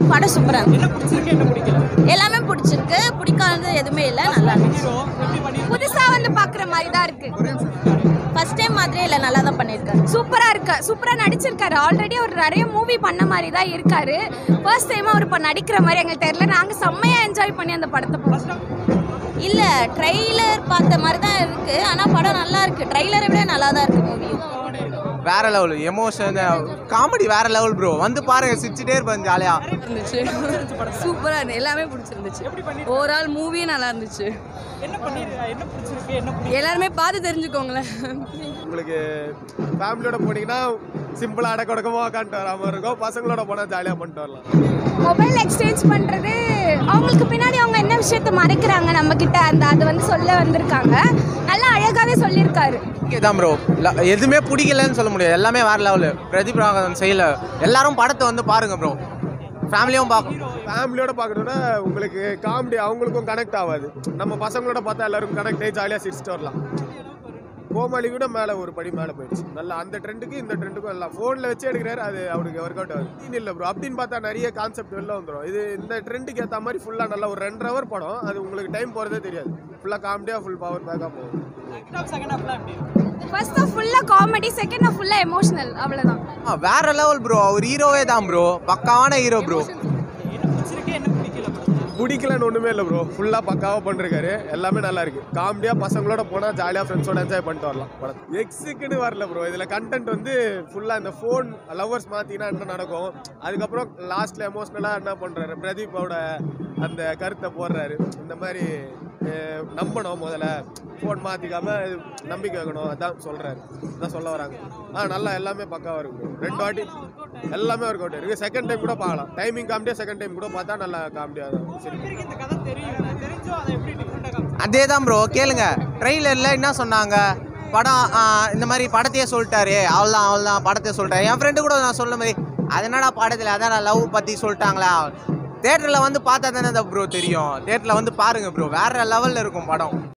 படம் சூப்பராக இருக்கு என்ன பிடிச்சிருக்கு என்ன பிடிக்கல எல்லாமே பிடிச்சிருக்கு பிடிக்காதது எதுவுமே இல்லை நல்லா இருந்துச்சு ஹீரோ எப்படி பண்ணி புதுசா வந்து பாக்குற மாதிரி தான் இருக்கு ஃபர்ஸ்ட் டைம் மாதிரியே இல்லை நல்லா தான் பண்ணியிருக்காரு சூப்பரா இருக்கு சூப்பரா நடிச்சிருக்காரு ஆல்ரெடி அவர் நிறைய மூவி பண்ண மாதிரி தான் இருக்காரு ஃபர்ஸ்ட் டைம் அவர் இப்போ நடிக்கிற மாதிரி எங்களுக்கு தெரியல நாங்க செம்மையா என்ஜாய் பண்ணி அந்த படத்தை பார்த்தோம் இல்லை ட்ரெய்லர் பார்த்த மாதிரி தான் இருக்கு ஆனால் படம் நல்லா இருக்கு ட்ரெய்லரை விட நல்லா தான் இருக்கு மூவியும் வேற லெவல் எமோஷன் காமெடி வேற லெவல் ப்ரோ வந்து பாருங்க சிரிச்சுட்டே இருப்பேன் ஜாலியா இருந்துச்சு சூப்பராக இருந்துச்சு எல்லாமே பிடிச்சிருந்துச்சு ஓவரால் மூவியும் நல்லா இருந்துச்சு என்ன பண்ணி என்ன பிடிச்சிருக்கு என்ன பிடிக்கல எல்லாருமே பார்த்து தெரிஞ்சுக்கோங்களேன் உங்களுக்கு ஃபேமிலியோட போனீங்கன்னா சிம்பிளாக அடக்கொடக்கமாக உட்காந்துட்டு வர மாதிரி இருக்கும் பசங்களோட போனால் ஜாலியாக பண்ணிட்டு வரலாம் மொபைல் எக்ஸ்சேஞ்ச் பண்றது அவங்களுக்கு பின்னாடி அவங்க என்ன விஷயத்த மறைக்கிறாங்க நம்ம கிட்ட அந்த அது வந்து சொல்ல வந்திருக்காங்க நல்லா அழகாவே சொல்லியிருக்காரு ஓகே தான் ப்ரோ எதுவுமே பிடிக்கலன்னு சொல்ல முடியாது எல்லாமே வேற லெவலு பிரதீப் ராகவன் செய்யல எல்லாரும் படத்தை வந்து பாருங்க ப்ரோ ஃபேமிலியும் பார்க்கணும் ஃபேமிலியோட பார்க்கணுன்னா உங்களுக்கு காமெடி அவங்களுக்கும் கனெக்ட் ஆகாது நம்ம பசங்களோட பார்த்தா எல்லாரும் கனெக்ட் ஆகி ஜாலியாக சிரிச்சுட்டு வரலாம் கோமாளி கூட மேலே ஒரு படி மேலே போயிடுச்சு நல்லா அந்த ட்ரெண்டுக்கு இந்த ட்ரெண்டுக்கும் எல்லாம் ஃபோனில் வச்சு எடுக்கிறாரு அது அவருக்கு ஒர்க் அவுட் ஆகுது இது இல்லை ப்ரோ அப்படின்னு பார்த்தா நிறைய கான்செப்ட் வெளில வந்துடும் இது இந்த ட்ரெண்டுக்கு ஏற்ற மாதிரி ஃபுல்லாக நல்லா ஒரு ரெண்டரை ஹவர் படம் அது உங்களுக்கு டைம் போகிறதே தெரியாது ஃபுல்லாக காமெடியாக ஃபுல் பவர் பேக்காக போகும் செகண்ட் ஹாஃப் செகண்ட் ஹாஃப்லாம் எப்படி இருக்கு ஃபர்ஸ்ட் ஆஃப் ஃபுல்லா காமெடி செகண்ட் ஆஃப் ஃபுல்லா எமோஷனல் அவ்வளவுதான் ஆ, வேற லெவல் ப்ரோ அவர் ஹீரோவே தான் ப்ரோ பக்காவான ஹீரோ ப்ரோ என்ன பிடிச்சிருக்கு என்ன பிடிக்கல படத்துல பிடிக்கலன்னு ஒன்றுமே இல்லை ப்ரோ ஃபுல்லாக பக்காவாக பண்ணிருக்காரு எல்லாமே நல்லா இருக்கு காமெடியாக பசங்களோட போனால் ஜாலியாக ஃப்ரெண்ட்ஸோட என்ஜாய் பண்ணிட்டு வரலாம் படம் எக்ஸுக்குன்னு வரல ப்ரோ இதில் கண்டென்ட் வந்து ஃபுல்லாக இந்த ஃபோன் லவ்வர்ஸ் மாற்றினா என்ன நடக்கும் அதுக்கப்புறம் லாஸ்ட்டில் எமோஷ்னலாக என்ன பண்ணுறாரு பிரதீப்போட அந்த கருத்தை போடுறாரு இந்த மாதிரி அஹ், நம்பணும் முதல்ல ஃபோன் மாற்றிக்காம நம்பிக்கை வைக்கணும் அதான் சொல்கிறாரு அதான் சொல்ல வராங்க ஆ நல்லா எல்லாமே பக்காவாக இருக்கு bro. ரெண்டு வாட்டி எல்லாமே ஒர்க் அவுட் இருக்கு செகண்ட் டைம் கூட பார்க்கலாம் டைமிங் காமெடியாக செகண்ட் டைம் கூட பார்த்தா நல்லா காமெடியாக தான் சரி பேருக்கு இந்த கதை தெரியும் தெரிஞ்சும் அதை எப்படி டிஃப்ரெண்டாக காமிச்சு அதே தான் ப்ரோ கேளுங்க ட்ரெய்லரில் என்ன சொன்னாங்க படம் ஆ, இந்த மாதிரி படத்தையே சொல்லிட்டாரு அவ்வளோதான் அவ்வளோதான் படத்தையே சொல்லிட்டாரு என் ஃப்ரெண்டு கூட நான் சொல்ல மாதிரி அது என்னடா படத்தில் அதான் நான் லவ் பற்றி சொல்லிட்டாங்களா தேட்டரில் வந்து பார்த்தா தானே ப்ரோ தெரியும் தேட்டரில் வந்து பாருங்க ப்ரோ வேற லெவலில் இருக்கும் படம்